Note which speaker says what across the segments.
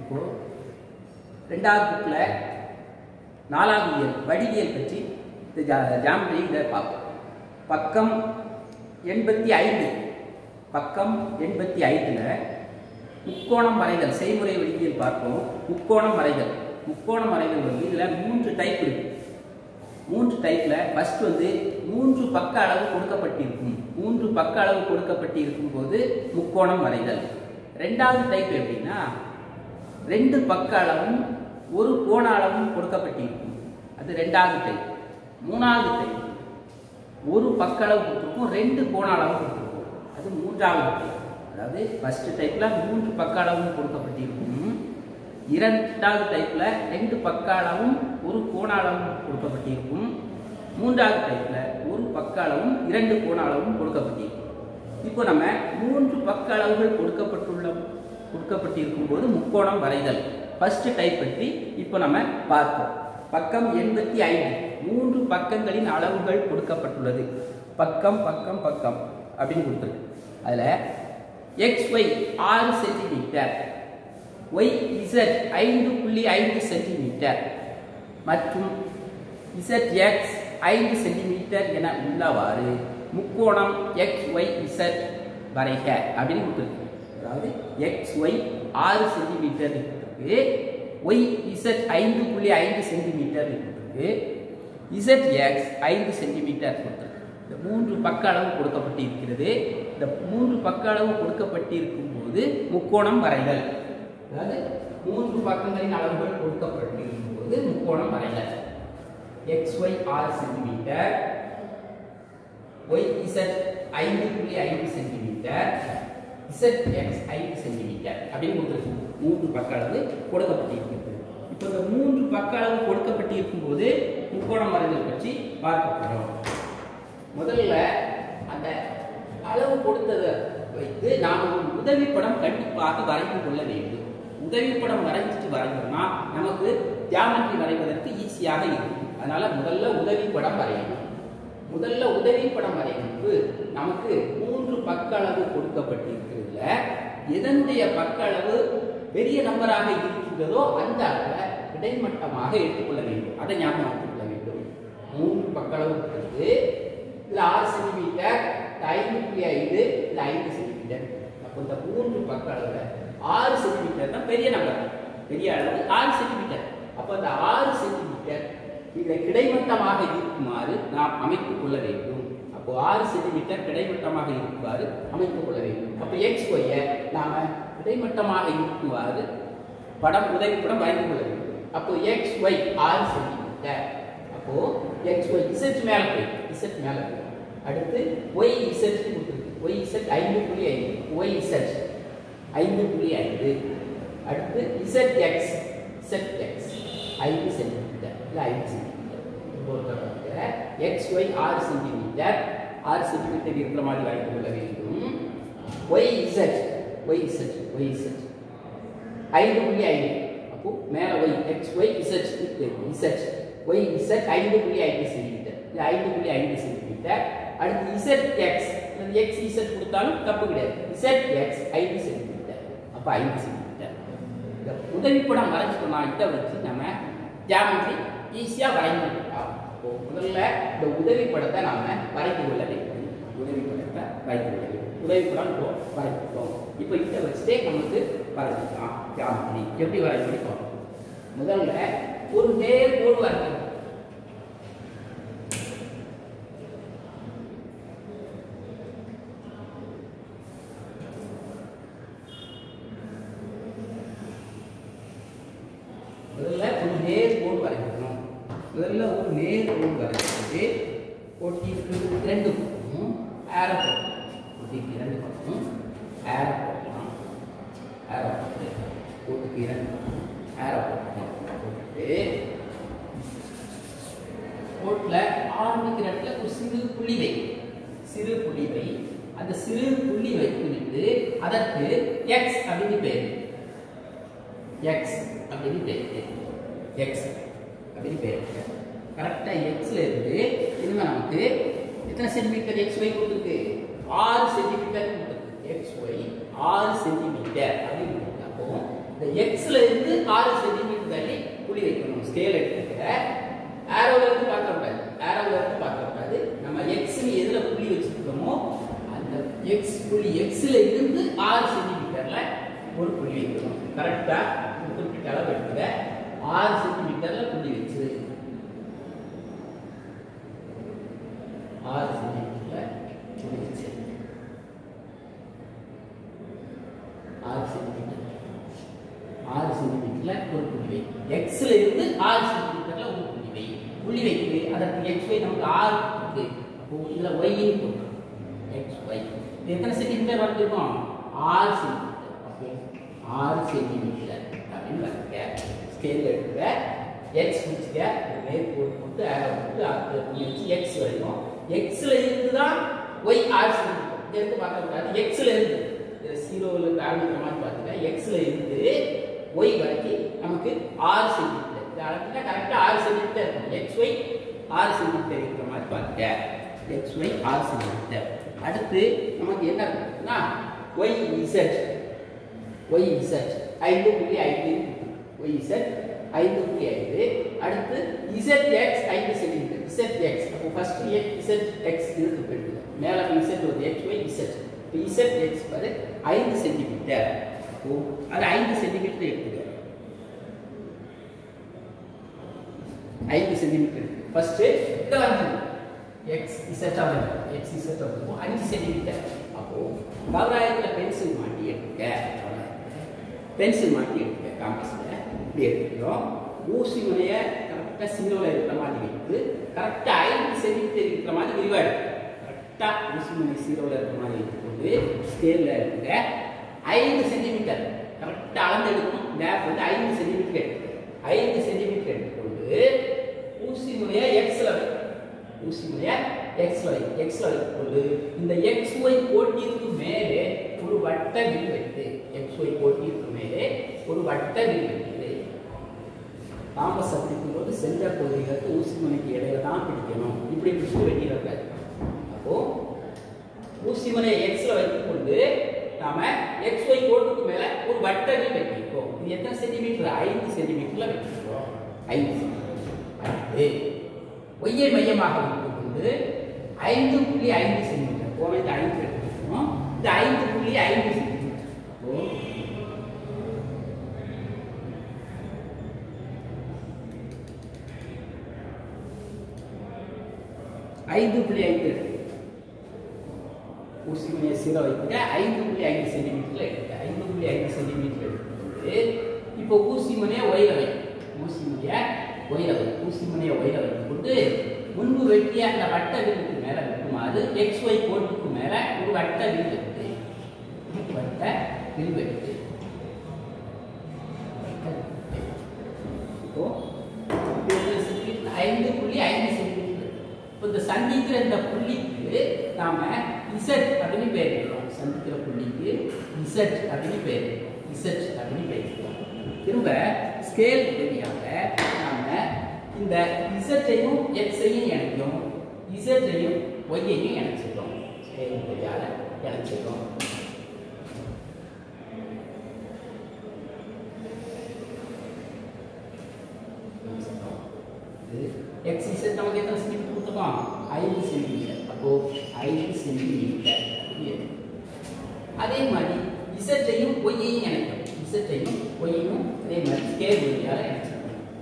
Speaker 1: இப்போ ரெண்டாவது புக்கில் நாலாவது இயல் வடிவியல் பற்றி இந்த ஜா- ஜாமெட்ரி இதை பார்ப்போம் பக்கம் எண்பத்தி ஐந்து பக்கம் எண்பத்தி ஐந்தில் முக்கோணம் வரைதல் செய்முறை வடிவியல் பார்ப்போம் முக்கோணம் வரைதல் முக்கோணம் வரைதல் வந்து இதில் மூன்று டைப் இருக்கு மூன்று டைப்ல ஃபர்ஸ்ட் வந்து மூன்று பக்க அளவு கொடுக்கப்பட்டிருக்கும் மூன்று பக்க அளவு கொடுக்கப்பட்டிருக்கும் போது முக்கோணம் வரைதல் ரெண்டாவது டைப் எப்படின்னா ரெண்டு பக்க அளவும் ஒரு கோண அளவும் கொடுக்கப்பட்டிருக்கும் அது ரெண்டாவது டைப் மூணாவது டைப் ஒரு பக்க அளவு கொடுத்துருக்கும் ரெண்டு கோண அளவு கொடுத்துருக்கும் அது மூன்றாவது டைப் அதாவது ஃபர்ஸ்ட் டைப்ல மூன்று பக்க அளவும் கொடுக்கப்பட்டிருக்கும் இரண்டாவது டைப்ல ரெண்டு பக்க அளவும் ஒரு கோண அளவும் கொடுக்கப்பட்டிருக்கும் மூன்றாவது டைப்ல ஒரு பக்க அளவும் இரண்டு கோண அளவும் கொடுக்கப்பட்டிருக்கும் இப்போ நம்ம மூன்று பக்க அளவுகள் கொடுக்கப்பட்டுள்ள கொடுக்கப்பட்டிருக்கும் போது முக்கோணம் வரைதல் ஃபர்ஸ்ட் டைப் பற்றி இப்போ நம்ம பார்ப்போம் பக்கம் எண்பத்தி ஐந்து மூன்று பக்கங்களின் அளவுகள் கொடுக்கப்பட்டுள்ளது பக்கம் பக்கம் பக்கம் அப்படின்னு கொடுத்துருக்கு அதில் எக்ஸ் ஒய் ஆறு சென்டிமீட்டர் ஒய் இசட் ஐந்து புள்ளி ஐந்து சென்டிமீட்டர் மற்றும் இசட் எக்ஸ் ஐந்து சென்டிமீட்டர் என உள்ளவாறு முக்கோணம் எக்ஸ் ஒய் இசட் வரைக அப்படின்னு கொடுத்துருக்கு அதாவது எக்ஸ் ஒய் ஆறு சென்டிமீட்டர் இருக்கு ஒய் இசட் ஐந்து புள்ளி ஐந்து சென்டிமீட்டர் இருக்கு இசட் எக்ஸ் ஐந்து சென்டிமீட்டர் கொடுத்துருக்கு இந்த மூன்று பக்க அளவு கொடுக்கப்பட்டிருக்கிறது இந்த மூன்று பக்க அளவு கொடுக்கப்பட்டிருக்கும் போது முக்கோணம் வரைதல் அதாவது மூன்று பக்கங்களின் அளவுகள் கொடுக்கப்பட்டிருக்கும் போது முக்கோணம் வரைதல் எக்ஸ் ஒய் ஆறு சென்டிமீட்டர் ஒய் இசட் ஐந்து புள்ளி ஐந்து சென்டிமீட்டர் இசட் எக்ஸ் ஐந்து சென்டிமீட்டர் அப்படின்னு கொடுத்துருக்கு மூன்று பக்க அளவு கொடுக்கப்பட்டிருக்கிறது இப்போ இந்த மூன்று பக்க அளவு கொடுக்கப்பட்டிருக்கும் போது முக்கோணம் வரைதல் பற்றி பார்க்க போகிறோம் முதல்ல அந்த அளவு கொடுத்ததை வைத்து நாம் ஒரு உதவி படம் கண்டிப்பாக வரைந்து கொள்ள வேண்டும் உதவி படம் வரைஞ்சிட்டு வரைஞ்சோம்னா நமக்கு ஜியாமெட்ரி வரைவதற்கு ஈஸியாக இருக்கும் அதனால முதல்ல உதவி படம் வரையணும் முதல்ல உதவி படம் வரைவதற்கு நமக்கு மூன்று பக்க அளவு கொடுக்கப்பட்டிருக்கிறதுல எதனுடைய பக்க அளவு பெரிய நம்பராக இருக்கின்றதோ அந்த அளவை கிடைமட்டமாக எடுத்துக்கொள்ள வேண்டும் அதை ஞாபகம் வைத்துக் கொள்ள வேண்டும் மூன்று பக்க அளவு கொடுத்து இதுல ஆறு சென்டிமீட்டர் இது ஐந்து புள்ளி ஐந்து இது ஐந்து சென்டிமீட்டர் அப்போ இந்த மூன்று பக்க அளவுல ஆறு சென்டிமீட்டர் தான் பெரிய நம்பர் பெரிய அளவு ஆறு சென்டிமீட்டர் அப்போ அந்த ஆறு சென்டிமீட்டர் இதை கிடைமட்டமாக இருக்குமாறு நாம் அமைத்துக் கொள்ள வேண்டும் அப்போ ஆறு சென்டிமீட்டர் கிடைமட்டமாக இருக்குமாறு அமைத்துக் கொள்ள வேண்டும் அப்போ எக்ஸ் ஒய்யை நாம கிடைமட்டமாக இருக்குமாறு படம் உதவி படம் வரைந்து கொள்ள வேண்டும் அப்போ எக்ஸ் ஒய் ஆறு சென்டிமீட்டர் அப்போ எக்ஸ் ஒய் இசட் மேல போய் இசட் மேல போய் அடுத்து ஒய் இசட் கொடுத்துருக்கு ஒய் இசட் ஐந்து புள்ளி ஐந்து ஒய் இசட் ஐந்து புள்ளி ஐந்து அடுத்து இசட் எக்ஸ் இசட் எக்ஸ் ஐந்து சென்டிமீட்டர் இல்லை ஐந்து சென்டிமீட்டர் எக்ஸ் ஒய் ஆறு சென்டிமீட்டர் ஆறு சென்டிமீட்டர் இருக்கிற மாதிரி வரைந்து கொள்ள வேண்டும் Y Z Y Z Y Z ஐந்து புள்ளி ஐந்து அப்போ மேல Y X Y Z Z Y Z ஐந்து புள்ளி ஐந்து சென்டிமீட்டர் இது ஐந்து புள்ளி ஐந்து சென்டிமீட்டர் அடுத்து இசட் எக்ஸ் எக்ஸ் இசட் கொடுத்தாலும் தப்பு கிடையாது இசட் எக்ஸ் ஐந்து சென்டிமீட்டர் அப்போ ஐந்து சென்டிமீட்டர் இந்த உதவிப்படம் வரைஞ்சிட்டோம்னா இதை வச்சு நம்ம ஜாமெட்ரி ஈஸியாக வரைஞ்சிக்கலாம் அப்போ முதல்ல இந்த உதவி படத்தை நாம வரைந்து கொள்ள வேண்டும் உதவி படத்தை வரைந்து கொள்ள வேண்டும் உதவி படம் இப்போ வரைஞ்சிட்டோம் இப்போ இதை வச்சுட்டே நமக்கு வரைஞ்சிக்கலாம் ஜாமெட்ரி எப்படி வரைஞ்சி பார்ப்போம் முதல்ல ஒரு நேர் கோடு வரைக்கணும் முதல்ல ஒரு நேர் கோடு வரைக்கணும் முதல்ல ஒரு நேர் கோடு வரைச்சிட்டு ஒட்டிக்கு ரெண்டு பக்கமும் ஏரோ போடணும் ஒட்டிக்கு ரெண்டு பக்கமும் ஏரோ போடலாம் ஏரோ போட்டு ஒட்டிக்கு ரெண்டு பக்கமும் ஏரோ போடணும் போட்டுட்டு கோட்டில் ஆரம்பிக்கிற இடத்துல ஒரு சிறு புள்ளி வை சிறு புள்ளி வை அந்த சிறு புள்ளி வைத்துவிட்டு அதற்கு எக்ஸ் அப்படின்னு பேர் எக்ஸ் அப்படின்னு பேர் எக்ஸ் அப்படின்னு பேர் கரெக்டாக எக்ஸ்ல இருந்து இனிமே நமக்கு எத்தனை சென்டிமீட்டர் எக்ஸ் ஒய் கொடுத்துருக்கு ஆறு சென்டிமீட்டர் கொடுத்துருக்கு எக்ஸ் ஒய் ஆறு சென்டிமீட்டர் அப்படின்னு கொடுத்துருக்கு அப்போ இந்த எக்ஸ்ல இருந்து ஆறு சென்டிமீட்டர் தள்ளி புள்ளி வைக்கணும் ஸ்கேல் எடுத்துக்க ஆரோல இருந்து பார்க்க கூடாது ஆரோல இருந்து பார்க்க கூடாது நம்ம எக்ஸ் எதுல புள்ளி வச்சிருக்கோமோ அந்த எக்ஸ் புள்ளி எக்ஸ்ல இருந்து ஆறு சென்டிமீட்டர்ல ஒரு புள்ளி வைக்கணும் கரெக்டா குறிப்பிட்ட அளவு எடுத்துக்க ஆறு சென்டிமீட்டர்ல புள்ளி வச்சிரு ஆறு சென்டிமீட்டர்ல புள்ளி வச்சிரு ஆறு சென்டிமீட்டர் ஆறு சென்டிமீட்டர்ல ஒரு புள்ளி வை எக்ஸ்ல இருந்து ஆறு சென்டிமீட்டர்ல ஒரு புள்ளி வை புள்ளி வைத்து அதற்கு எக்ஸ் ஒய் நமக்கு ஆறு இருக்கு அப்போ இதுல ஒய்ன்னு போட்டோம் எக்ஸ் ஒய் எத்தனை சென்டிமீட்டர் வரைஞ்சிருக்கோம் ஆறு சென்டிமீட்டர் அப்போ ஆறு சென்டிமீட்டர் அப்படின்னு வச்சுக்க ஸ்கேல் எடுத்துக்க எக்ஸ் முடிச்சுக்க மேற்கோள் போட்டு ஆரோ போட்டு அது வச்சு எக்ஸ் வரைக்கும் எக்ஸ்ல இருந்து தான் ஒய் ஆறு சென்டிமீட்டர் இங்க இருந்து பார்க்க கூடாது எக்ஸ்ல இருந்து இதுல ஜீரோல இருந்து ஆரம்பிக்கிற மாதிரி பாத்துக்க எக்ஸ்ல இருந்து ஒய் வரைக்கும் நமக்கு ஆறு சென்டிமீட்டர் இது அளவுல கரெக்டா ஆறு சென்டிமீட்டர் இருக்கும் எக்ஸ் ஒய் ஆறு சென்டிமீட்டர் இருக்கிற மாதிரி பாத்துக்க எக்ஸ் ஒய் ஆறு சென்டிமீட்டர் அடுத்து நமக்கு என்ன இருக்குன்னா ஒய் இசட் ஒய் இசட் ஐந்து புள்ளி ஐந்து ஒய் இசட் ஐந்து புள்ளி ஐந்து அடுத்து இசட் எக்ஸ் ஐந்து சென்டிமீட்டர் இசட் எக்ஸ் அப்போ ஃபர்ஸ்ட் இசட் எக்ஸ் இருக்கு போயிடுது மேலே இசட் ஒரு எக்ஸ் ஒய் இசட் இப்போ இசட் எக்ஸ் பாரு ஐந்து சென்டிமீட்டர் அப்போ அது ஐந்து சென்டிமீட்டர் எடுத்துக்க ஐந்து சென்டிமீட்டர் ஃபர்ஸ்ட் இதை வந்து எக்ஸ் இசட் ஆகும் எக்ஸ் இசட் ஆகும் அஞ்சு சென்டிமீட்டர் அப்போ கவராயத்தில் பென்சில் மாட்டி எடுத்துக்க பென்சில் மாட்டி எடுத்துக்க காம்பஸில் இப்படி எடுத்துக்கிறோம் ஊசி முனையை கரெக்டாக சின்னோவில் இருக்கிற மாதிரி வைத்து கரெக்டாக ஐந்து சென்டிமீட்டர் இருக்கிற மாதிரி விரிவாக எடுத்து கரெக்டாக ஊசி முனை சீரோவில் இருக்கிற மாதிரி எடுத்துக்கொண்டு ஸ்கேலில் எடுத்துக்க ஐந்து சென்டிமீட்டர் கரெக்டாக அளந்து எடுக்கணும் கேப் வந்து ஐந்து சென்டிமீட்டர் எடுத்துக்க ஐந்து சென்டிமீட்டர் எடுத்துக்கொண்டு ஊசி முனையை எக்ஸில் வை ஊசி முனையை எக்ஸ் வை எக்ஸ்ல வைத்துக்கொண்டு இந்த எக்ஸ் ஒய் கோட்டிற்கு மேலே ஒரு வட்ட வில் வைத்து எக்ஸ் ஒய் கோட்டிற்கு மேலே ஒரு வட்ட வில் வைத்து காம்பஸ் பிடிக்கும் போது சென்டர் பகுதிகளுக்கு ஊசி முனைக்கு இடையில தான் பிடிக்கணும் இப்படி பிடிச்சு வெட்டிடக்கூடாது அப்போ ஊசி முனையை எக்ஸ்ல வைத்துக்கொண்டு நாம எக்ஸ் ஒய் கோட்டுக்கு மேல ஒரு வட்ட வில் வைத்திருக்கோம் இது எத்தனை சென்டிமீட்டர் ஐந்து சென்டிமீட்டர்ல வைத்திருக்கோம் ஐந்து சென்டிமீட்டர் அடுத்து ஒய்யை மையமாக வைத்துக்கொண்டு ஐந்து புள்ளி ஐந்து சென்டிமீட்டர் போன இந்த ஐந்து எடுத்துக்கணும் இந்த ஐந்து புள்ளி ஐந்து சென்டிமீட்டர் அப்போ ஐந்து புள்ளி ஐந்து எடுத்து ஊசி முனையை சீரோ வைத்துக்க ஐந்து புள்ளி ஐந்து சென்டிமீட்டர்ல எடுத்து ஐந்து புள்ளி ஐந்து சென்டிமீட்டர் எடுத்துக்கொண்டு இப்போ ஊசி முனையை ஒயில வை ஊசி முனையை ஒயில வை ஊசி முனையை ஒயில வைத்துக்கொண்டு முன்பு வெட்டிய அந்த வட்ட வில்லுக்கு மேல வெட்டுமாறு எக்ஸ் ஒய் கோட்டுக்கு மேல ஒரு வட்ட வில் வெட்டு வட்ட வில் வெட்டு வட்ட வில் வெட்டு. இப்போ இது சென்டிமீட்டர் ஐந்து புள்ளி ஐந்து சென்டிமீட்டர் இப்போ இந்த சந்திக்கிற இந்த புள்ளிக்கு நாம இசட் அப்படின்னு பெயரிடுறோம் சந்திக்கிற புள்ளிக்கு இசட் அப்படின்னு பெயரிடுறோம் இசட் அப்படின்னு பெயரிடுறோம் திரும்ப ஸ்கேல் உதவியாக நாம இந்த இசட்டையும் எக்ஸையும் இணைக்கும் இசட்டையும் ஒய்யையும் இணைச்சிடுறோம் ஸ்கேல் உதவியாக இணைச்சிடுறோம் எக்ஸ் இசட் நமக்கு எத்தனை சென்டிமீட்டர் கொடுத்துருக்கோம் ஐந்து சென்டிமீட்டர் அப்போ ஐந்து சென்டிமீட்டர் அதே மாதிரி இசட்டையும் ஒய்யையும் இணைக்கும் இசட்டையும் ஒய்யையும் அதே மாதிரி ஸ்கேல் வழியால் இணைச்சிருக்கோம்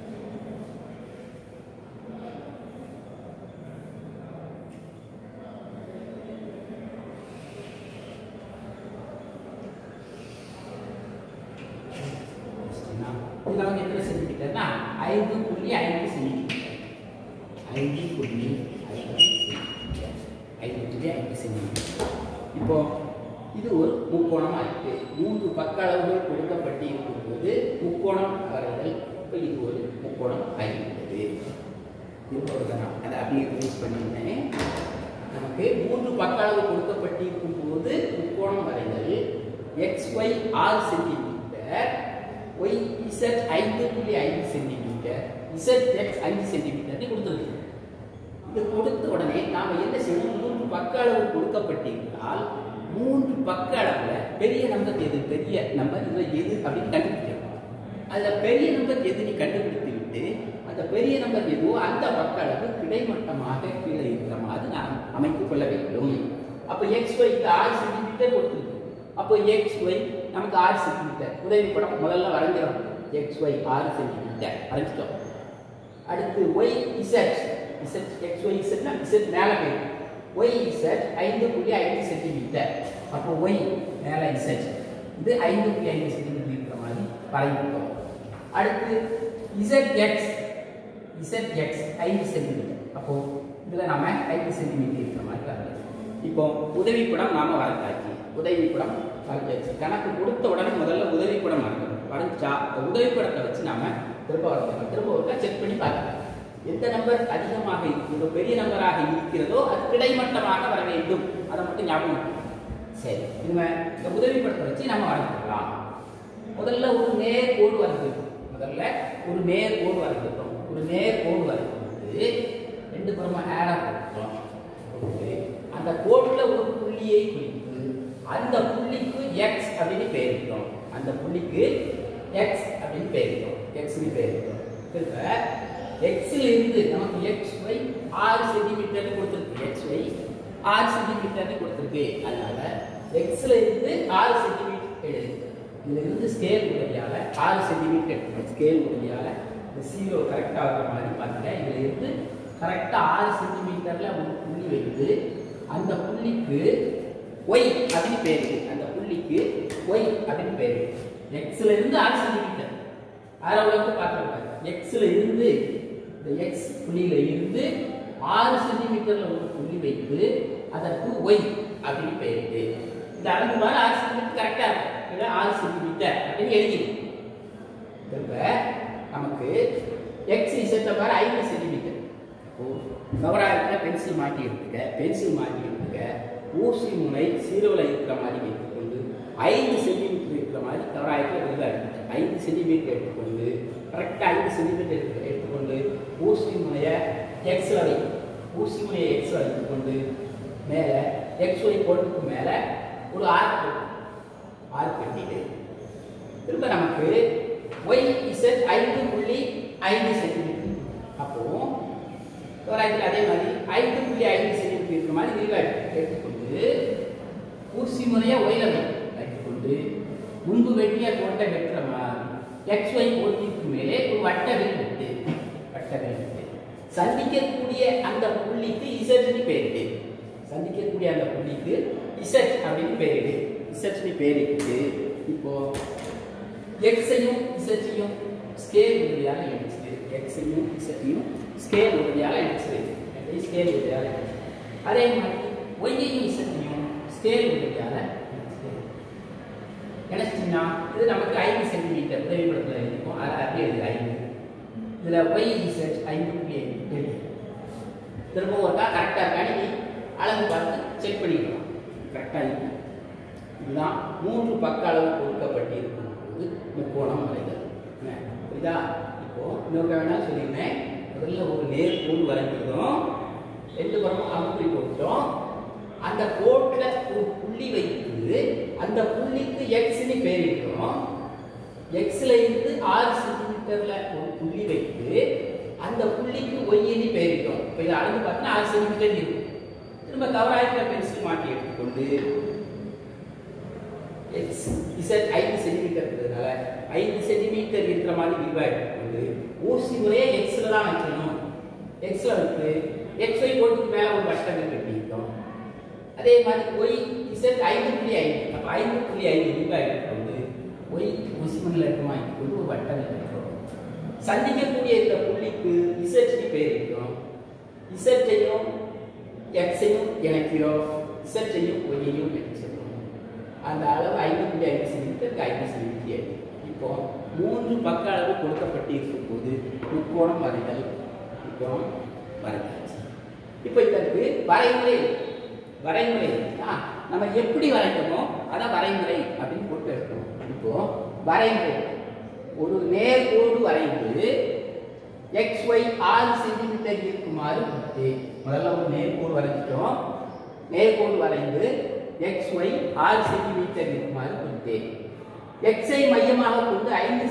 Speaker 1: இது நமக்கு எத்தனை சென்டிமீட்டர்னா ஐந்து புள்ளி ஐந்து சென்டிமீட்டர் ஐந்து புள்ளி ஐந்து சென்டிமீட்டர் ஐந்து புள்ளி ஐந்து சென்டிமீட்டர் இப்போ இது ஒரு முக்கோணமா இருக்கு மூன்று பக்க அளவுகள் கொடுக்கப்பட்டு இருக்கும்போது முக்கோணம் வரைதல் இப்போ இது ஒரு முக்கோணம் ஆகிவிட்டது திருப்பவர்தான் அதை அப்படியே யூஸ் பண்ணியிருந்தேன் நமக்கு மூன்று பக்க அளவு கொடுக்கப்பட்டு இருக்கும் போது முக்கோணம் வரைதல் எக்ஸ் ஒய் ஆறு சென்டிமீட்டர் ஒய் இசட் ஐந்து புள்ளி ஐந்து சென்டிமீட்டர் இசட் எக்ஸ் அஞ்சு சென்டிமீட்டர்னு கொடுத்துருக்கு இது கொடுத்த உடனே நாம என்ன செய்யணும் மூன்று பக்க அளவு கொடுக்கப்பட்டிருந்தால் மூன்று பக்க அளவுல பெரிய நம்பர் எது பெரிய நம்பர் இதுல எது அப்படின்னு கண்டுபிடிக்கணும் அதுல பெரிய நம்பர் எது நீ கண்டுபிடித்து விட்டு அந்த பெரிய நம்பர் எதுவோ அந்த பக்க அளவு கிடைமட்டமாக கீழே இருக்கிற மாதிரி நாம் அமைத்துக் கொள்ள வேண்டும் அப்போ எக்ஸ் ஒய் ஆறு சென்டிமீட்டர் கொடுத்துருக்கு அப்போ எக்ஸ் ஒய் நமக்கு ஆறு சென்டிமீட்டர் உதவி படம் முதல்ல வரைஞ்சிடும் எக்ஸ் ஒய் ஆறு சென்டிமீட்டர் வரைஞ்சிட்டோம் அடுத்து Y Z Z X Y இசட்னா இசட் மேலே போயிடும் ஒய் இசட் ஐந்து புள்ளி ஐந்து சென்டிமீட்டர் அப்போ ஒய் மேலே இசட் இது ஐந்து புள்ளி ஐந்து சென்டிமீட்டர் இருக்கிற மாதிரி வரைஞ்சிட்டோம் அடுத்து இசட் எக்ஸ் இசட் எக்ஸ் ஐந்து சென்டிமீட்டர் அப்போ இதில் நாம ஐந்து சென்டிமீட்டர் இருக்கிற மாதிரி வரையலாம் இப்போ உதவி படம் நாம வரைஞ்சாச்சு உதவி படம் வரைஞ்சாச்சு கணக்கு கொடுத்த உடனே முதல்ல உதவி படம் வரைக்கணும் வரைஞ்சா அந்த உதவி படத்தை வச்சு நாம திரும்ப வரைக்கணும் திரும்ப ஒருக்கா செக் பண்ணி பார்க்கலாம் எந்த நம்பர் அதிகமாக இருக்கிறதோ பெரிய நம்பராக இருக்கிறதோ அது கிடைமட்டமாக வர வேண்டும் அதை மட்டும் ஞாபகம் வச்சுக்கணும். சரி இனிமே இந்த உதவி படத்தை வச்சு நம்ம வரைக்கலாம் முதல்ல ஒரு நேர் கோடு வரைஞ்சிருக்கோம் முதல்ல ஒரு நேர் கோடு வரைஞ்சிருக்கோம் ஒரு நேர் கோடு வரைஞ்சிட்டு ரெண்டு புறமா ஆடா போட்டுட்டோம் போட்டு அந்த கோட்டில் ஒரு புள்ளியை குறித்து அந்த புள்ளிக்கு எக்ஸ் அப்படின்னு பெயரிட்டோம் அந்த புள்ளிக்கு எக்ஸ் அப்படின்னு பெயரிட்டோம் எக்ஸ்னு பெயரிட்டோம் திரும்ப எக்ஸ்ல இருந்து நமக்கு எக்ஸ் ஒய் ஆறு சென்டிமீட்டர் கொடுத்துருக்கு எக்ஸ் ஒய் ஆறு சென்டிமீட்டர் கொடுத்துருக்கு அதனால எக்ஸ்ல இருந்து ஆறு சென்டிமீட்டர் எழுது இதுல இருந்து ஸ்கேல் உதவியால ஆறு சென்டிமீட்டர் எடுக்கணும் ஸ்கேல் உதவியால இந்த ஜீரோ கரெக்டாக வர மாதிரி பாருங்க இதுல இருந்து கரெக்டாக ஆறு சென்டிமீட்டர்ல ஒரு புள்ளி வைத்து அந்த புள்ளிக்கு ஒய் அப்படின்னு பேரு அந்த புள்ளிக்கு ஒய் அப்படின்னு பேரு எக்ஸ்ல இருந்து ஆறு சென்டிமீட்டர் ஆறாவது பார்த்துருப்பாங்க எக்ஸ்ல இருந்து இந்த எக்ஸ் புள்ளியில இருந்து ஆறு சென்டிமீட்டர்ல ஒரு புள்ளி வைத்து அதற்கு ஒய் அப்படின்னு பெயரிட்டு இந்த அளவு மாதிரி ஆறு சென்டிமீட்டர் கரெக்டா இருக்கும் இல்ல ஆறு சென்டிமீட்டர் அப்படின்னு எழுதிடும் திரும்ப நமக்கு எக்ஸ் இசட்டை மாதிரி ஐந்து சென்டிமீட்டர் அப்போ கவராயத்துல பென்சில் மாட்டி எடுத்துக்க பென்சில் மாட்டி எடுத்துக்க ஊசி முனை சீரோவில் இருக்கிற மாதிரி வைத்துக்கொண்டு ஐந்து சென்டிமீட்டர் இருக்கிற மாதிரி கவராயத்தில் வெளியில் எடுத்துக்க ஐந்து சென்டிமீட்டர் எடுத்துக்கொண்டு கரெக்டாக ஐந்து சென்டிமீட்டர் எடுத்து எடுத்துக்கொண்டு ஊசி முனையை எக்ஸில் வை ஊசி முனையை எக்ஸில் வைத்துக்கொண்டு மேலே எக்ஸ் ஒய் கோட்டுக்கு மேலே ஒரு ஆர்க் ஆர்க் கட்டிட்டு திரும்ப நமக்கு ஒய் இசட் ஐந்து புள்ளி ஐந்து சென்டிமீட்டர் அப்போ தோராயத்தில் அதே மாதிரி ஐந்து புள்ளி ஐந்து சென்டிமீட்டர் இருக்கிற மாதிரி விரிவாக எடுத்துக்கொண்டு ஊசி முறையை ஒயில வைத்துக்கொண்டு முன்பு வெட்டிய கோட்டை வெட்டுற மாதிரி எக்ஸ் ஒய் கோட்டிற்கு மேலே ஒரு வட்ட வில் வெட்டு வட்ட வில் வெட்டு சந்திக்கக்கூடிய அந்த புள்ளிக்கு இசட்னு பேரிடு சந்திக்கக்கூடிய அந்த புள்ளிக்கு இசட் அப்படின்னு பேரிடு இசட்னு பேரிட்டு இப்போ எக்ஸையும் இசட்டையும் ஸ்கேல் உதவியால் இணைச்சு எக்ஸையும் இசட்டையும் ஸ்கேல் உதவியால் இணைச்சு ஸ்கேல் உதவியால் இணைச்சு அதே மாதிரி ஒய்யையும் இசட்டையும் ஸ்கேல் உதவியால் இணைச்சு இணைச்சிங்கன்னா இது நமக்கு ஐந்து சென்டிமீட்டர் உதவிப்படத்தில் இருக்கும் அது அப்படியே எழுது ஐந்து இதில் ஒய் இசட் ஐந்து புள்ளி ஐந்து எழுது திரும்ப ஒருக்கா கரெக்டாக இருக்கான்னு நீ அளவு பார்த்து செக் பண்ணிக்கலாம் கரெக்டாக இருக்கும் இதுதான் மூன்று பக்க அளவு கொடுக்கப்பட்டிருக்கும் போது முக்கோணம் வரைதல் என்ன? புரியுதா இப்போ இன்னொரு வேணா சொல்லியிருந்தேன் முதல்ல ஒரு நேர் கோடு வரைஞ்சிருந்தோம் ரெண்டு புறமும் அமுப்பி போட்டோம் அந்த கோட்டில் ஒரு புள்ளி வைத்து அந்த புள்ளிக்கு எக்ஸ்னு பேரிட்டோம் எக்ஸ்ல இருந்து ஆறு சென்டிமீட்டர்ல ஒரு புள்ளி வைத்து அந்த புள்ளிக்கு ஒய்ன்னு பேரிட்டோம் இப்போ இதை அளந்து பார்த்தீங்கன்னா ஆறு சென்டிமீட்டர் இருக்கும் திரும்ப கவராயத்தில் பென்சில் மாட்டி எடுத்துக்கொண்டு எக்ஸ் இசட் ஐந்து சென்டிமீட்டர் இருக்கிறதுனால ஐந்து சென்டிமீட்டர் இருக்கிற மாதிரி விரிவாக எடுத்துக்கொண்டு ஊசி முறையே எக்ஸில் தான் வைக்கணும் எக்ஸில் வைத்து எக்ஸ் ஒய் கோட்டுக்கு மேலே ஒரு வட்டங்கள் கட்டியிருக்கோம் அதே மாதிரி ஒய் இசட் ஐந்து புள்ளி ஐந்து அப்போ ஐந்து புள்ளி ஐந்து விரிவாக எடுத்துக்கொண்டு ஒய் ஊசி மணியில் இருக்குமா கொண்டு ஒரு வட்டங்கள் கட்டுறோம் சந்திக்கக்கூடிய இந்த புள்ளிக்கு இசட்னு பேர் இருக்கிறோம் இசட்டையும் எக்ஸையும் இணைக்கிறோம் இசட்டையும் ஒய்யையும் இணைச்சிருக்கோம் அந்த அளவு ஐந்து புள்ளி ஐந்து சென்டிமீட்டருக்கு ஐந்து சென்டிமீட்டர் இப்போ மூன்று பக்க அளவு கொடுக்கப்பட்டு இருக்கும் போது முக்கோணம் வரைதல் முக்கோணம் வரைந்தாச்சு இப்போ இதற்கு வரைமுறை வரைமுறை ஆ, நம்ம எப்படி வரைக்கணுமோ அதான் வரைமுறை அப்படின்னு போட்டு எடுக்கணும் இப்போ வரைமுறை ஒரு நேர்கோடு வரைந்து எக்ஸ் ஒய் ஆறு சென்டிமீட்டர் இருக்குமாறு கொடுத்து முதல்ல ஒரு நேர்கோடு வரைஞ்சிட்டோம் நேர்கோடு வரைந்து எக்ஸ் ஒய் ஆறு சென்டிமீட்டர் இருக்குமாறு கொடுத்தேன் எக்ஸை மையமாக கொண்டு ஐந்து சென்டிமீட்டர்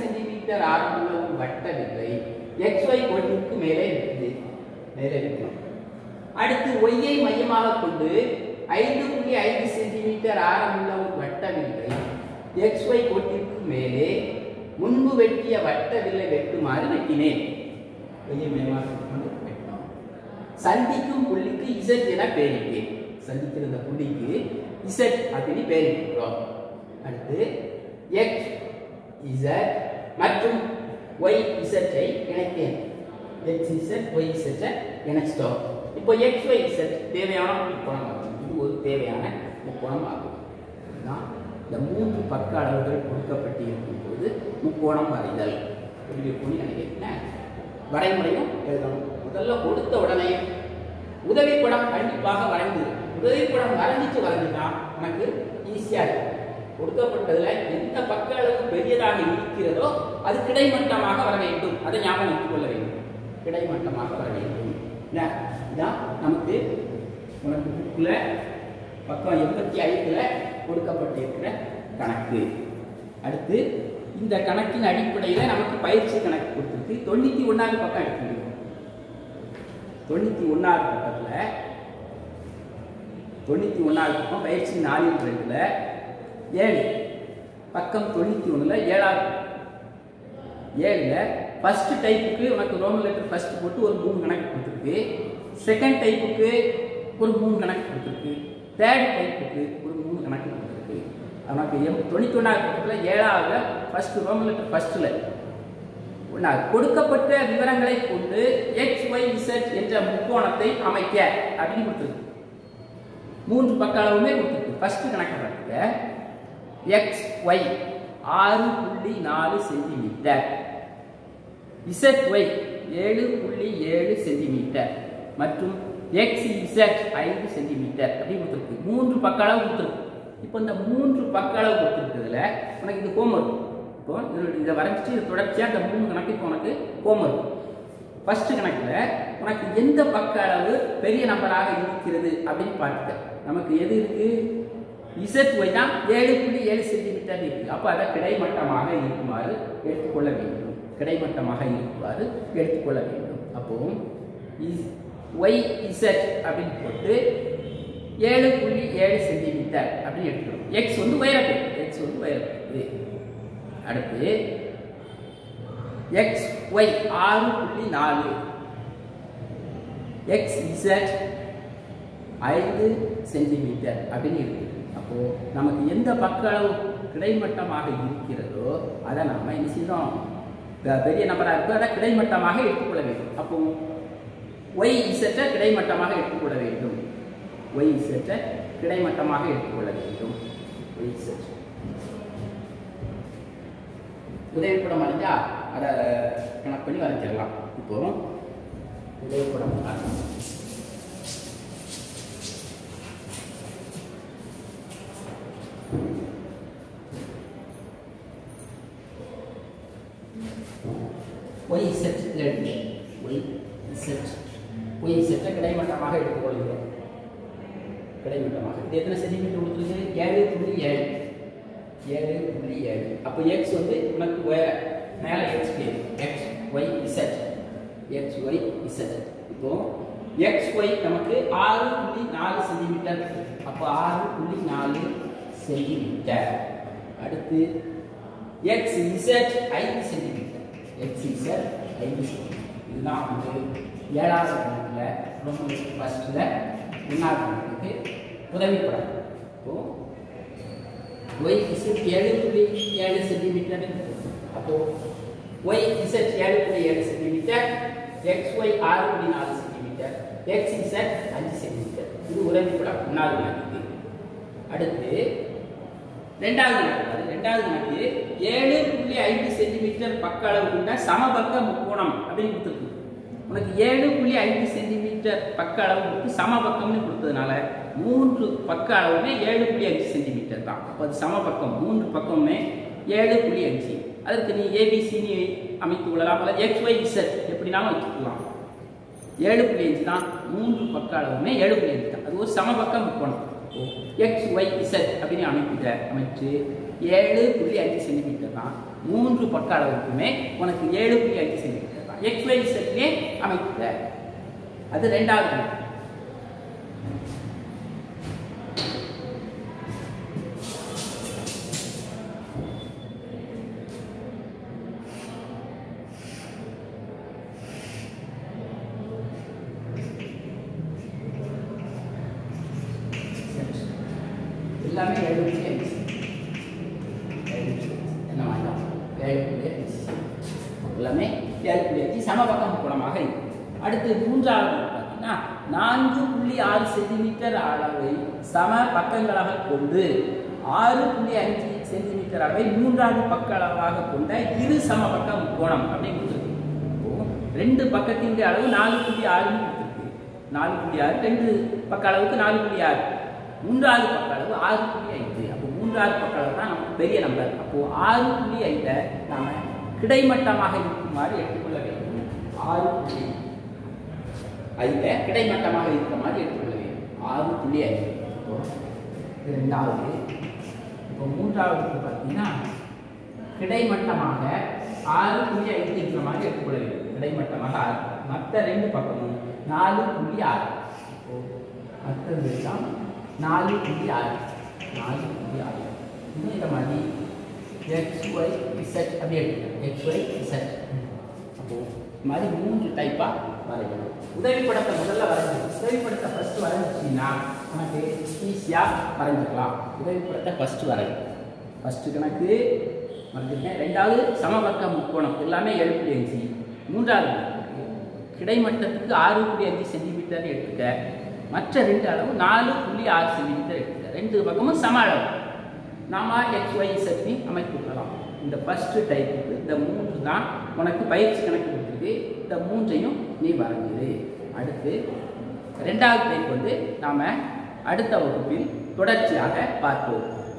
Speaker 1: சென்டிமீட்டர் ஆரமுள்ள ஒரு வட்ட வில்லை XY கோட்டிற்கு மேலே இருக்குது மேலே வைக்கணும் அடுத்து ஒய்யை மையமாக கொண்டு ஐந்து புள்ளி ஐந்து சென்டிமீட்டர் ஆரமுள்ள ஒரு வட்ட வில்லை XY கோட்டிற்கு மேலே முன்பு வெட்டிய வட்ட வில்லை வெட்டுமாறு வெட்டினேன் ஒய்யை மையமாக கொண்டு வெட்டினோம் சந்திக்கும் புள்ளிக்கு Z என பெயரிட்டேன் சந்திக்கிற இந்த புள்ளிக்கு Z அப்படின்னு பெயரிட்டுக்கிறோம் அடுத்து X Z மற்றும் Y Z ஐ இணைத்தேன் X Z Y Z ஐ இணைச்சிட்டோம் இப்போ X Y Z தேவையான முக்கோணம் ஆகும் இது ஒரு தேவையான முக்கோணம் ஆகும் இதுதான் இந்த மூன்று பக்க அளவுகள் கொடுக்கப்பட்டு இருக்கும் போது முக்கோணம் வரைதல் புள்ளி புள்ளி நினைக்கிறேன் வரைமுறையும் எழுதணும் முதல்ல கொடுத்த உடனே உதவிப்படம் கண்டிப்பாக வரைந்து உதவிப்படம் வரைஞ்சிட்டு வரைஞ்சிட்டா உனக்கு ஈஸியா இருக்கும் கொடுக்கப்பட்டதுல எந்த பக்க அளவு பெரியதாக இருக்கிறதோ அது கிடைமட்டமாக வர வேண்டும் அதை ஞாபகம் வைத்துக் கொள்ள வேண்டும் கிடைமட்டமாக வர வேண்டும் என்ன? இதான் நமக்கு உனக்கு புக்ல பக்கம் எண்பத்தி ஐந்துல கொடுக்கப்பட்டிருக்கிற கணக்கு அடுத்து இந்த கணக்கின் அடிப்படையில் நமக்கு பயிற்சி கணக்கு கொடுத்துருக்கு தொண்ணூத்தி ஒன்னாவது பக்கம் எடுத்துக்கணும் தொண்ணூத்தி ஒன்னாவது பக்கத்துல தொண்ணூத்தி ஒன்னாவது பக்கம் பயிற்சி நாலில் ரெண்டுல ஏழு பக்கம் தொண்ணூத்தி ஒண்ணுல ஏழாவது ஏழுல ஃபர்ஸ்ட் டைப்புக்கு உனக்கு ரோமன் லெட்டர் ஃபர்ஸ்ட் போட்டு ஒரு மூணு கணக்கு கொடுத்துருக்கு செகண்ட் டைப்புக்கு ஒரு மூணு கணக்கு கொடுத்துருக்கு தேர்ட் டைப்புக்கு ஒரு மூணு கணக்கு கொடுத்துருக்கு உனக்கு எம் தொண்ணூத்தி ஒன்றாவது பக்கத்தில் ஏழாவது ஃபர்ஸ்ட் ரோமன் லெட்டர் ஃபர்ஸ்ட்ல ஒன்றாவது கொடுக்கப்பட்ட விவரங்களை கொண்டு எக்ஸ் ஒய் இசட் என்ற முக்கோணத்தை அமைக்க அப்படின்னு கொடுத்துருக்கு மூன்று பக்க அளவுமே கொடுத்துருக்கு ஃபர்ஸ்ட் கணக்கு பார்த்துக்க எக்ஸ் ஒய் ஆறு புள்ளி நாலு சென்டிமீட்டர் இசட் ஒய் ஏழு புள்ளி ஏழு சென்டிமீட்டர் மற்றும் எக்ஸ் இசட் ஐந்து சென்டிமீட்டர் அப்படி கொடுத்துருக்கு மூன்று பக்க அளவு கொடுத்துருக்கு இப்போ இந்த மூன்று பக்க அளவு கொடுத்துருக்கிறதுல உனக்கு இது ஹோம்ஒர்க் இப்போ இதில் இதை வரைஞ்சிட்டு இது தொடர்ச்சியாக இந்த மூணு கணக்கு இப்போ உனக்கு ஹோம்ஒர்க் ஃபர்ஸ்ட் கணக்கில் உனக்கு எந்த பக்க அளவு பெரிய நம்பராக இருக்கிறது அப்படின்னு பார்த்துக்க நமக்கு எது இருக்கு இசட் ஒய் தான் ஏழு புள்ளி ஏழு சென்டிமீட்டர் இருக்கு அப்போ அதை கிடைமட்டமாக இருக்குமாறு எடுத்துக்கொள்ள வேண்டும் கிடைமட்டமாக இருக்குமாறு எடுத்துக்கொள்ள வேண்டும் அப்போ ஒய் இசட் அப்படின்னு போட்டு ஏழு புள்ளி ஏழு சென்டிமீட்டர் அப்படின்னு எடுத்துக்கணும் எக்ஸ் வந்து உயரப்பு எக்ஸ் வந்து உயரப்பு அடுத்து எக்ஸ் ஒய் ஆறு புள்ளி நாலு எக்ஸ் இசட் ஐந்து சென்டிமீட்டர் அப்படின்னு இருக்கு அப்போ நமக்கு எந்த பக்க அளவு கிடைமட்டமாக இருக்கிறதோ அதை நாம என்ன செய்யணும் பெ- பெரிய நம்பராக இருக்கோ அதை கிடைமட்டமாக எடுத்துக்கொள்ள வேண்டும் அப்போ ஒய் இசட்டை கிடைமட்டமாக எடுத்துக்கொள்ள வேண்டும் ஒய் இசட்டை கிடைமட்டமாக எடுத்துக்கொள்ள வேண்டும் ஒய் இசட் உதவிப்படம் அடைஞ்சா அதை கணக்கு பண்ணி வரைஞ்சிடலாம் இப்போ உதவிப்படம் பாருங்க. ஒய் செட் ரெண்டு ஒய் செட் ஒய் செட்டை கிடைமட்டமாக எடுத்துக்கொள்கிறோம் கிடைமட்டமாக இது எத்தனை சென்டிமீட்டர் கொடுத்துருக்கு ஏழு புள்ளி ஏழு ஏழு புள்ளி ஏழு அப்போ எக்ஸ் வந்து உனக்கு உயர மேலே எக்ஸ் பேர் X Y Z X Y Z இப்போ எக்ஸ் ஒய் நமக்கு ஆறு புள்ளி நாலு சென்டிமீட்டர் அப்போ ஆறு புள்ளி நாலு சென்டிமீட்டர் அடுத்து எக்ஸ் இசட் ஐந்து சென்டிமீட்டர் எக்ஸ் இசட் ஐந்து சென்டிமீட்டர் இதுதான் வந்து ஏழாவது கணக்கில் ரொம்ப ஃபஸ்ட்டில் ஒன்றாவது கணக்குக்கு உதவிப்படம் இப்போ ஒய் இசட் ஏழு புள்ளி ஏழு சென்டிமீட்டர் அப்போ ஒய் இசட் ஏழு புள்ளி ஏழு சென்டிமீட்டர் எக்ஸ் ஒய் ஆறு புள்ளி நாலு சென்டிமீட்டர் எக்ஸ் இசட் அஞ்சு சென்டிமீட்டர் இது உதவிப்படம் ஒன்றாவது கணக்கு அடுத்து ரெண்டாவது கணக்கு பாரு. ரெண்டாவது கணக்கு ஏழு புள்ளி ஐந்து சென்டிமீட்டர் பக்க அளவு கொண்ட சமபக்க முக்கோணம் அப்படின்னு கொடுத்துருக்கு உனக்கு ஏழு புள்ளி ஐந்து சென்டிமீட்டர் பக்க அளவு கொடுத்து சமபக்கம்னு கொடுத்ததுனால மூன்று பக்க அளவுமே ஏழு புள்ளி அஞ்சு சென்டிமீட்டர் தான் அப்போ அது சமபக்கம் மூன்று பக்கமுமே ஏழு புள்ளி அஞ்சு அதற்கு நீ ஏபிசின்னு அமைத்து கொள்ளலாம் அல்லது எக்ஸ் ஒய் இசட் எப்படினாலும் வச்சுக்கலாம் ஏழு புள்ளி அஞ்சு தான் மூன்று பக்க அளவுமே ஏழு புள்ளி அஞ்சு தான் அது ஒரு சமபக்க முக்கோணம் எக்ஸ் ஒய் இசட் அப்படின்னு அமைப்பிட்ட அமைச்சு ஏழு புள்ளி அஞ்சு சென்டிமீட்டர் தான் மூன்று பக்க அளவுக்குமே உனக்கு ஏழு புள்ளி அஞ்சு சென்டிமீட்டர் தான் எக்ஸ் ஒய் செட்லே அமைக்க அது ரெண்டாவது கணக்கு. எல்லாமே ஏழு புள்ளி அஞ்சு ஏழு புள்ளி அஞ்சு. என்ன வேண்டாம் ஏழு புள்ளி அஞ்சு எல்லாமே ஏழு புள்ளி அஞ்சு சமபக்க முக்கோணமாக இருக்கு அடுத்து மூன்றாவது பார்த்தீங்கன்னா நான்கு புள்ளி ஆறு சென்டிமீட்டர் அளவை சம பக்கங்களாக கொண்டு ஆறு புள்ளி அஞ்சு சென்டிமீட்டர் அளவை மூன்றாவது பக்க அளவாக கொண்ட இரு சமபக்க முக்கோணம் அப்படின்னு கொடுத்துருக்கு இப்போ ரெண்டு பக்கத்தின் அளவு நாலு புள்ளி ஆறுன்னு கொடுத்துருக்கு நாலு புள்ளி ஆறு ரெண்டு பக்க அளவுக்கு நாலு புள்ளி ஆறு மூன்றாவது பக்க அளவு ஆறு புள்ளி ஐந்து அப்போ மூன்றாவது பக்க அளவு தான் நமக்கு பெரிய நம்பர் அப்போ ஆறு புள்ளி ஐந்தை நாம கிடைமட்டமாக இருக்குமாறு எடுத்துக்கொள்ள வேண்டும் ஆறு புள்ளி ஐந்த கிடைமட்டமாக இருக்கிற மாதிரி எடுத்துக்கொள்ள வேண்டும் ஆறு புள்ளி ஐந்து இப்போ இது ரெண்டாவது இப்போ மூன்றாவது பார்த்தீங்கன்னா கிடைமட்டமாக ஆறு புள்ளி ஐந்து இருக்கிற மாதிரி எடுத்துக்கொள்ள வேண்டும் கிடைமட்டமாக ஆறு மற்ற ரெண்டு பக்கமும் நாலு புள்ளி ஆறு இப்போ மற்றது எல்லாம் நாலு புள்ளி ஆறு நாலு புள்ளி ஆறு இன்னும் இந்த மாதிரி எக்ஸ் ஒய் இசட் அப்படி எடுத்துக்கலாம் எக்ஸ் ஒய் இசட் அப்போ இந்த மாதிரி மூன்று டைப்பாக வரையணும் உதவிப்படத்தை முதல்ல வரைஞ்சிடும் உதவிப்படத்தை ஃபஸ்ட்டு வரைஞ்சிச்சிங்கன்னா நமக்கு ஈஸியாக வரைஞ்சிக்கலாம் உதவிப்படத்தை ஃபஸ்ட்டு வரையும் ஃபஸ்ட்டு கணக்கு வரைஞ்சிருக்கேன் ரெண்டாவது சமபக்க முக்கோணம் எல்லாமே ஏழு புள்ளி அஞ்சு மூன்றாவது கணக்கு கிடைமட்டத்துக்கு ஆறு புள்ளி அஞ்சு சென்டிமீட்டர் எடுத்துக்க மற்ற ரெண்டு அளவு நாலு புள்ளி ஆறு சென்டிமீட்டர் எடுத்துக்க ரெண்டு பக்கமும் சம அளவு நாம எக்ஸ் ஒய் சட்னி அமைத்து கொள்ளலாம் இந்த ஃபர்ஸ்ட் டைப்புக்கு இந்த மூன்று தான் உனக்கு பயிற்சி கணக்கு கொடுத்துருக்கு இந்த மூன்றையும் நீ வரைஞ்சிரு அடுத்து ரெண்டாவது டைப் வந்து நாம் அடுத்த வகுப்பில் தொடர்ச்சியாக பார்ப்போம்